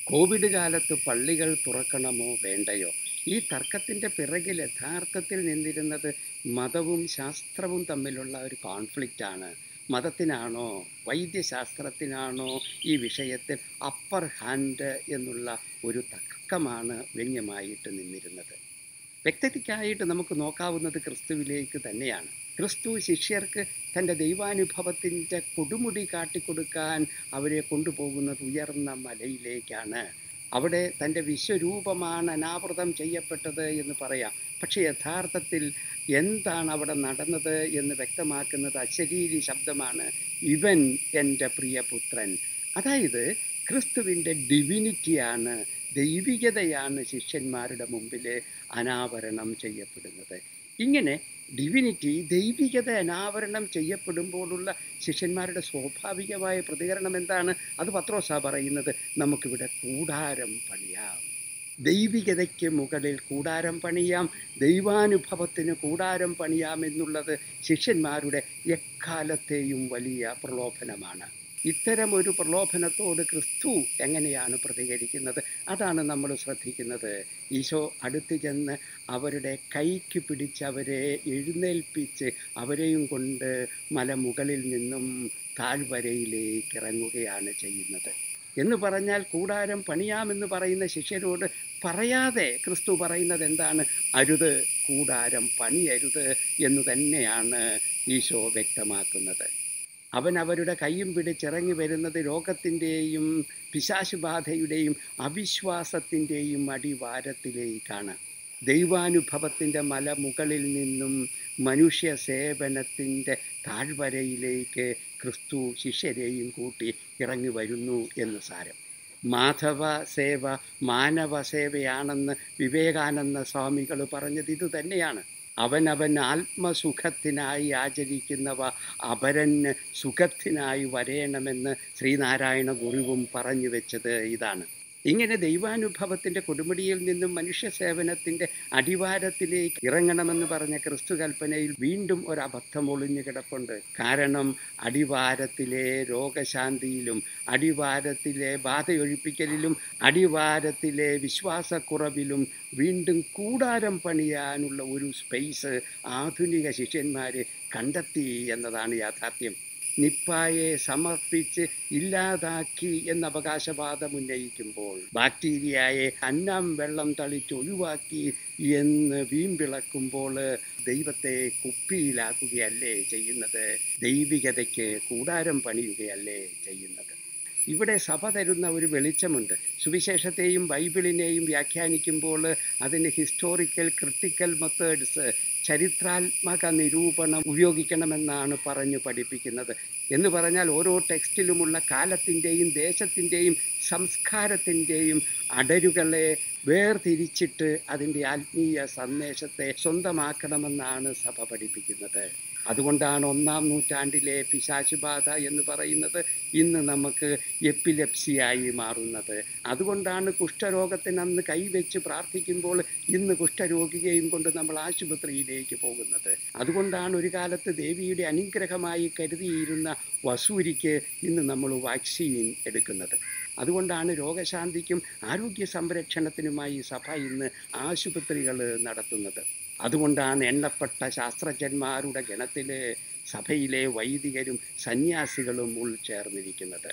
Covid കാലത്ത് പള്ളികൾ തുറക്കണമോ വേണ്ടയോ ഈ തർക്കത്തിൻ്റെ പിറകിൽ യഥാർത്ഥത്തിൽ നിന്നിരുന്നത് മതവും ശാസ്ത്രവും തമ്മിലുള്ള ഒരു കോൺഫ്ലിക്റ്റാണ് മതത്തിനാണോ വൈദ്യശാസ്ത്രത്തിനാണോ ഈ വിഷയത്തിൽ അപ്പർ ഹാൻഡ് എന്നുള്ള ഒരു തർക്കമാണ് വ്യംഗ്യമായിട്ട് നിന്നിരുന്നത് വ്യക്തതയ്ക്കായിട്ട് നമുക്ക് നോക്കാവുന്നത് ക്രിസ്തുവിലേക്ക് തന്നെയാണ് ക്രിസ്തു ശിഷ്യർക്ക് തൻ്റെ ദൈവാനുഭവത്തിൻ്റെ കൊടുമുടി കാട്ടിക്കൊടുക്കാൻ അവരെ കൊണ്ടുപോകുന്നത് ഉയർന്ന മലയിലേക്കാണ് അവിടെ തൻ്റെ വിശ്വരൂപമാണ് അനാവൃതം ചെയ്യപ്പെട്ടത് എന്ന് പറയാം പക്ഷേ യഥാർത്ഥത്തിൽ എന്താണ് അവിടെ നടന്നത് എന്ന് വ്യക്തമാക്കുന്നത് അശരീരി ശബ്ദമാണ് ഇവൻ എൻ്റെ പ്രിയപുത്രൻ അതായത് ക്രിസ്തുവിൻ്റെ ഡിവിനിറ്റിയാണ് ദൈവികതയാണ് ശിഷ്യന്മാരുടെ മുമ്പിൽ അനാവരണം ചെയ്യപ്പെടുന്നത് ഇങ്ങനെ ഡിവിനിറ്റി ദൈവികത അനാവരണം ചെയ്യപ്പെടുമ്പോഴുള്ള ശിഷ്യന്മാരുടെ സ്വാഭാവികമായ പ്രതികരണം എന്താണ് അത് പത്രോസ പറയുന്നത് നമുക്കിവിടെ കൂടാരം പണിയാം ദൈവികതയ്ക്ക് മുകളിൽ കൂടാരം പണിയാം ദൈവാനുഭവത്തിന് കൂടാരം പണിയാം എന്നുള്ളത് ശിഷ്യന്മാരുടെ എക്കാലത്തെയും വലിയ പ്രലോഭനമാണ് ഇത്തരം ഒരു പ്രലോഭനത്തോട് ക്രിസ്തു എങ്ങനെയാണ് പ്രതികരിക്കുന്നത് അതാണ് നമ്മൾ ശ്രദ്ധിക്കുന്നത് ഈശോ അടുത്ത് ചെന്ന് അവരുടെ കൈക്ക് പിടിച്ച് അവരെ എഴുന്നേൽപ്പിച്ച് അവരെയും കൊണ്ട് മലമുകളിൽ നിന്നും താഴ്വരയിലേക്ക് ഇറങ്ങുകയാണ് ചെയ്യുന്നത് എന്ന് പറഞ്ഞാൽ കൂടാരം പണിയാമെന്ന് പറയുന്ന ശിഷ്യരോട് പറയാതെ ക്രിസ്തു പറയുന്നത് എന്താണ് അരുത് കൂടാരം പണിയരുത് എന്ന് തന്നെയാണ് ഈശോ വ്യക്തമാക്കുന്നത് അവൻ അവരുടെ കൈയും പിടിച്ചിറങ്ങി വരുന്നത് രോഗത്തിൻ്റെയും പിശാശുബാധയുടെയും അവിശ്വാസത്തിൻ്റെയും അടിവാരത്തിലേക്കാണ് ദൈവാനുഭവത്തിൻ്റെ മലമുകളിൽ നിന്നും മനുഷ്യ സേവനത്തിൻ്റെ താഴ്വരയിലേക്ക് ക്രിസ്തു ശിഷ്യരെയും കൂട്ടി ഇറങ്ങി വരുന്നു എന്ന് സാരം മാധവ സേവ മാനവ സേവയാണെന്ന് വിവേകാനന്ദ സ്വാമികൾ പറഞ്ഞത് ഇത് തന്നെയാണ് അവനവൻ ആത്മസുഖത്തിനായി ആചരിക്കുന്നവ അപരന് സുഖത്തിനായി വരേണമെന്ന് ശ്രീനാരായണ ഗുരുവും പറഞ്ഞു വെച്ചത് ഇതാണ് ഇങ്ങനെ ദൈവാനുഭവത്തിൻ്റെ കൊടുമുടിയിൽ നിന്നും മനുഷ്യ സേവനത്തിൻ്റെ അടിവാരത്തിലേക്ക് ഇറങ്ങണമെന്ന് പറഞ്ഞ ക്രിസ്തു കൽപ്പനയിൽ വീണ്ടും ഒരു അബദ്ധം ഒളിഞ്ഞു കിടപ്പുണ്ട് കാരണം അടിവാരത്തിലെ രോഗശാന്തിയിലും അടിവാരത്തിലെ ബാധയൊഴിപ്പിക്കലിലും അടിവാരത്തിലെ വിശ്വാസക്കുറവിലും വീണ്ടും കൂടാരം പണിയാനുള്ള ഒരു സ്പേസ് ആധുനിക ശിഷ്യന്മാർ കണ്ടെത്തി എന്നതാണ് യാഥാർത്ഥ്യം നിപ്പായെ സമർപ്പിച്ച് ഇല്ലാതാക്കി എന്ന അവകാശവാദം ഉന്നയിക്കുമ്പോൾ ബാക്ടീരിയയെ അന്നം വെള്ളം തളിച്ച് ഒഴിവാക്കി എന്ന് വീമ്പിളക്കുമ്പോൾ ദൈവത്തെ കുപ്പിയിലാക്കുകയല്ലേ ചെയ്യുന്നത് ദൈവികതയ്ക്ക് കൂടാരം പണിയുകയല്ലേ ചെയ്യുന്നത് ഇവിടെ സഭ തരുന്ന ഒരു വെളിച്ചമുണ്ട് സുവിശേഷത്തെയും ബൈബിളിനെയും വ്യാഖ്യാനിക്കുമ്പോൾ അതിന് ഹിസ്റ്റോറിക്കൽ ക്രിട്ടിക്കൽ മെത്തേഡ്സ് ചരിത്രാത്മക നിരൂപണം ഉപയോഗിക്കണമെന്നാണ് പറഞ്ഞു പഠിപ്പിക്കുന്നത് എന്ന് പറഞ്ഞാൽ ഓരോ ടെക്സ്റ്റിലുമുള്ള കാലത്തിൻ്റെയും ദേശത്തിൻ്റെയും സംസ്കാരത്തിൻ്റെയും അടരുകളെ വേർതിരിച്ചിട്ട് അതിൻ്റെ ആത്മീയ സന്ദേശത്തെ സ്വന്തമാക്കണമെന്നാണ് സഭ പഠിപ്പിക്കുന്നത് അതുകൊണ്ടാണ് ഒന്നാം നൂറ്റാണ്ടിലെ പിശാചുബാധ എന്ന് പറയുന്നത് ഇന്ന് നമുക്ക് എപ്പിലെപ്സിയായി മാറുന്നത് അതുകൊണ്ടാണ് കുഷ്ഠരോഗത്തിന് അന്ന് കൈവച്ച് പ്രാർത്ഥിക്കുമ്പോൾ ഇന്ന് കുഷ്ഠരോഗിയെയും കൊണ്ട് നമ്മൾ ആശുപത്രിയിലേക്ക് പോകുന്നത് അതുകൊണ്ടാണ് ഒരു കാലത്ത് ദേവിയുടെ അനുഗ്രഹമായി കരുതിയിരുന്ന വസൂരിക്ക് ഇന്ന് നമ്മൾ വാക്സിൻ എടുക്കുന്നത് അതുകൊണ്ടാണ് രോഗശാന്തിക്കും ആരോഗ്യ സംരക്ഷണത്തിനുമായി സഭ ഇന്ന് ആശുപത്രികൾ നടത്തുന്നത് അതുകൊണ്ടാണ് എണ്ണപ്പെട്ട ശാസ്ത്രജ്ഞന്മാരുടെ ഗണത്തിൽ സഭയിലെ വൈദികരും സന്യാസികളും ഉൾച്ചേർന്നിരിക്കുന്നത്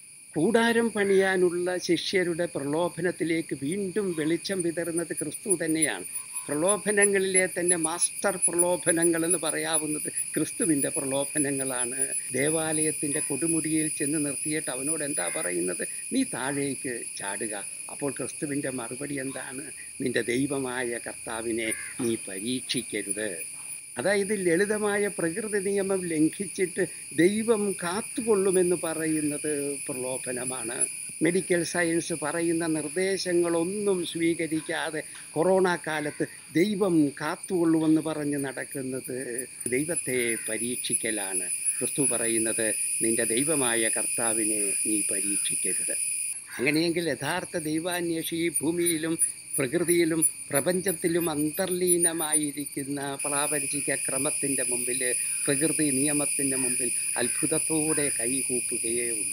കൂടാരം പണിയാനുള്ള ശിഷ്യരുടെ പ്രലോഭനത്തിലേക്ക് വീണ്ടും വെളിച്ചം വിതറുന്നത് ക്രിസ്തു തന്നെയാണ് പ്രലോഭനങ്ങളിലെ തന്നെ മാസ്റ്റർ പ്രലോഭനങ്ങൾ എന്ന് പറയാവുന്നത് ക്രിസ്തുവിൻ്റെ പ്രലോഭനങ്ങളാണ് ദേവാലയത്തിൻ്റെ കൊടുമുടിയിൽ ചെന്ന് നിർത്തിയിട്ട് അവനോട് എന്താ പറയുന്നത് നീ താഴേക്ക് ചാടുക അപ്പോൾ ക്രിസ്തുവിൻ്റെ മറുപടി എന്താണ് നിന്റെ ദൈവമായ കർത്താവിനെ നീ പരീക്ഷിക്കരുത് അതായത് ലളിതമായ പ്രകൃതി നിയമം ലംഘിച്ചിട്ട് ദൈവം കാത്തുകൊള്ളുമെന്ന് പറയുന്നത് പ്രലോഭനമാണ് മെഡിക്കൽ സയൻസ് പറയുന്ന നിർദ്ദേശങ്ങളൊന്നും സ്വീകരിക്കാതെ കൊറോണ കാലത്ത് ദൈവം കാത്തുകൊള്ളുമെന്ന് പറഞ്ഞ് നടക്കുന്നത് ദൈവത്തെ പരീക്ഷിക്കലാണ് ക്രിസ്തു പറയുന്നത് നിന്റെ ദൈവമായ കർത്താവിനെ നീ പരീക്ഷിക്കരുത് അങ്ങനെയെങ്കിൽ യഥാർത്ഥ ദൈവാന്വേഷി ഈ ഭൂമിയിലും പ്രകൃതിയിലും പ്രപഞ്ചത്തിലും അന്തർലീനമായിരിക്കുന്ന പ്രാപഞ്ചിക ക്രമത്തിൻ്റെ മുമ്പിൽ പ്രകൃതി നിയമത്തിൻ്റെ മുമ്പിൽ അത്ഭുതത്തോടെ കൈകൂപ്പുകയേ ഉള്ളൂ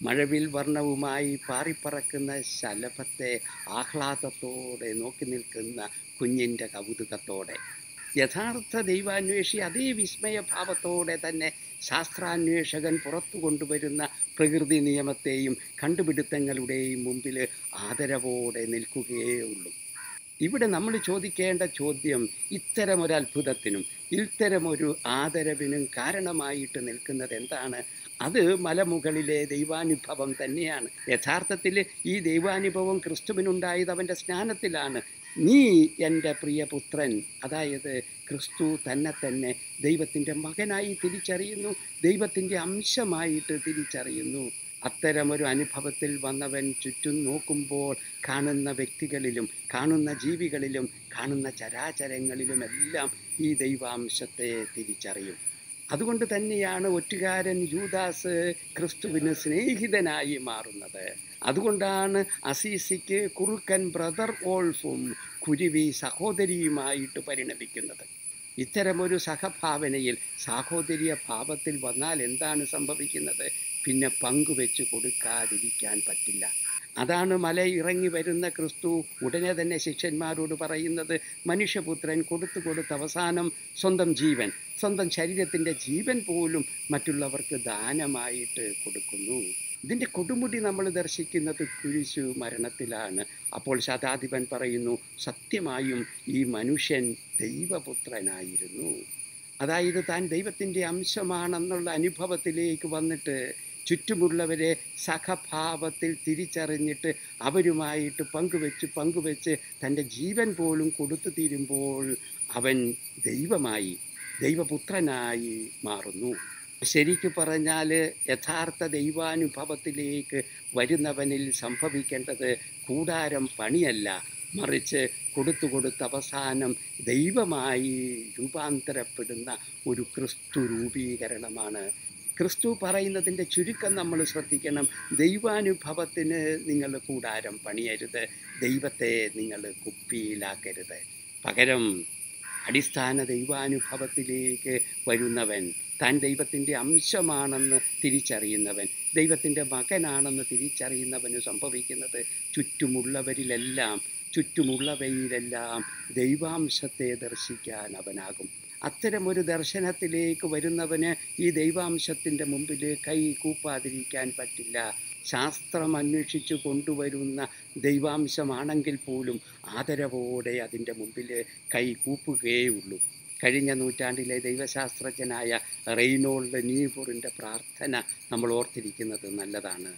മഴവിൽ വർണ്ണവുമായി പാറിപ്പറക്കുന്ന ശലഭത്തെ ആഹ്ലാദത്തോടെ നോക്കി നിൽക്കുന്ന കുഞ്ഞിൻ്റെ കൗതുകത്തോടെ യഥാർത്ഥ ദൈവാന്വേഷി അതേ വിസ്മയഭാവത്തോടെ തന്നെ ശാസ്ത്രാന്വേഷകൻ പുറത്തു കൊണ്ടുവരുന്ന പ്രകൃതി നിയമത്തെയും കണ്ടുപിടുത്തങ്ങളുടെയും മുമ്പിൽ ആദരവോടെ നിൽക്കുകയേ ഉള്ളൂ ഇവിടെ നമ്മൾ ചോദിക്കേണ്ട ചോദ്യം ഇത്തരമൊരു അത്ഭുതത്തിനും ഇത്തരമൊരു ആദരവിനും കാരണമായിട്ട് നിൽക്കുന്നത് എന്താണ് അത് മലമുകളിലെ ദൈവാനുഭവം തന്നെയാണ് യഥാർത്ഥത്തിൽ ഈ ദൈവാനുഭവം ക്രിസ്തുവിനുണ്ടായത് അവൻ്റെ സ്നാനത്തിലാണ് നീ എൻ്റെ പ്രിയപുത്രൻ അതായത് ക്രിസ്തു തന്നെ തന്നെ ദൈവത്തിൻ്റെ മകനായി തിരിച്ചറിയുന്നു ദൈവത്തിൻ്റെ അംശമായിട്ട് തിരിച്ചറിയുന്നു അത്തരമൊരു അനുഭവത്തിൽ വന്നവൻ ചുറ്റും നോക്കുമ്പോൾ കാണുന്ന വ്യക്തികളിലും കാണുന്ന ജീവികളിലും കാണുന്ന ചരാചരങ്ങളിലുമെല്ലാം ഈ ദൈവാംശത്തെ തിരിച്ചറിയും അതുകൊണ്ട് തന്നെയാണ് ഒറ്റുകാരൻ യൂദാസ് ക്രിസ്തുവിന് സ്നേഹിതനായി മാറുന്നത് അതുകൊണ്ടാണ് അസീസിക്ക് കുറുക്കൻ ബ്രദർ ഓൾഫും കുരുവി സഹോദരിയുമായിട്ട് പരിണമിക്കുന്നത് ഇത്തരമൊരു സഹഭാവനയിൽ സാഹോദര്യ ഭാവത്തിൽ വന്നാൽ എന്താണ് സംഭവിക്കുന്നത് പിന്നെ പങ്കുവെച്ച് കൊടുക്കാതിരിക്കാൻ പറ്റില്ല അതാണ് മല ഇറങ്ങി വരുന്ന ക്രിസ്തു ഉടനെ തന്നെ ശിഷ്യന്മാരോട് പറയുന്നത് മനുഷ്യപുത്രൻ കൊടുത്തു കൊടുത്ത് അവസാനം സ്വന്തം ജീവൻ സ്വന്തം ശരീരത്തിൻ്റെ ജീവൻ പോലും മറ്റുള്ളവർക്ക് ദാനമായിട്ട് കൊടുക്കുന്നു ഇതിൻ്റെ കൊടുമുടി നമ്മൾ ദർശിക്കുന്നത് കുരിശു മരണത്തിലാണ് അപ്പോൾ ശതാധിപൻ പറയുന്നു സത്യമായും ഈ മനുഷ്യൻ ദൈവപുത്രനായിരുന്നു അതായത് താൻ ദൈവത്തിൻ്റെ അംശമാണെന്നുള്ള അനുഭവത്തിലേക്ക് വന്നിട്ട് ചുറ്റുമുള്ളവരെ സഹഭാവത്തിൽ തിരിച്ചറിഞ്ഞിട്ട് അവരുമായിട്ട് പങ്കുവെച്ച് പങ്കുവെച്ച് തൻ്റെ ജീവൻ പോലും കൊടുത്തു തീരുമ്പോൾ അവൻ ദൈവമായി ദൈവപുത്രനായി മാറുന്നു ശരിക്കു പറഞ്ഞാൽ യഥാർത്ഥ ദൈവാനുഭവത്തിലേക്ക് വരുന്നവനിൽ സംഭവിക്കേണ്ടത് കൂടാരം പണിയല്ല മറിച്ച് കൊടുത്തു കൊടുത്ത് അവസാനം ദൈവമായി രൂപാന്തരപ്പെടുന്ന ഒരു ക്രിസ്തു രൂപീകരണമാണ് ക്രിസ്തു പറയുന്നതിൻ്റെ ചുരുക്കം നമ്മൾ ശ്രദ്ധിക്കണം ദൈവാനുഭവത്തിന് നിങ്ങൾ കൂടാരം പണിയരുത് ദൈവത്തെ നിങ്ങൾ കുപ്പിയിലാക്കരുത് പകരം അടിസ്ഥാന ദൈവാനുഭവത്തിലേക്ക് വരുന്നവൻ താൻ ദൈവത്തിൻ്റെ അംശമാണെന്ന് തിരിച്ചറിയുന്നവൻ ദൈവത്തിൻ്റെ മകനാണെന്ന് തിരിച്ചറിയുന്നവന് സംഭവിക്കുന്നത് ചുറ്റുമുള്ളവരിലെല്ലാം ചുറ്റുമുള്ളവയിലെല്ലാം ദൈവാംശത്തെ ദർശിക്കാൻ അവനാകും അത്തരമൊരു ദർശനത്തിലേക്ക് വരുന്നവന് ഈ ദൈവാംശത്തിൻ്റെ മുമ്പിൽ കൈ കൂപ്പാതിരിക്കാൻ പറ്റില്ല ശാസ്ത്രം അന്വേഷിച്ചു കൊണ്ടുവരുന്ന ദൈവാംശമാണെങ്കിൽ പോലും ആദരവോടെ അതിൻ്റെ മുമ്പിൽ കൈ കൂപ്പുകയുള്ളൂ കഴിഞ്ഞ നൂറ്റാണ്ടിലെ ദൈവശാസ്ത്രജ്ഞനായ റെയ്നോൾഡ് നീബൂറിൻ്റെ പ്രാർത്ഥന നമ്മൾ ഓർത്തിരിക്കുന്നത് നല്ലതാണ്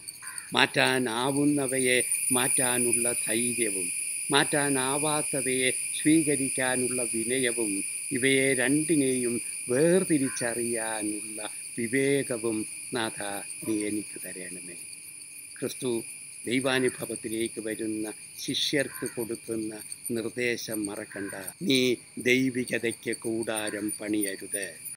മാറ്റാനാവുന്നവയെ മാറ്റാനുള്ള ധൈര്യവും മാറ്റാനാവാത്തവയെ സ്വീകരിക്കാനുള്ള വിനയവും ഇവയെ രണ്ടിനെയും വേർതിരിച്ചറിയാനുള്ള വിവേകവും നാഥ നീ എനിക്ക് തരണമേ ക്രിസ്തു ദൈവാനുഭവത്തിലേക്ക് വരുന്ന ശിഷ്യർക്ക് കൊടുക്കുന്ന നിർദ്ദേശം മറക്കണ്ട നീ ദൈവികതയ്ക്ക് കൂടാരം പണിയരുത്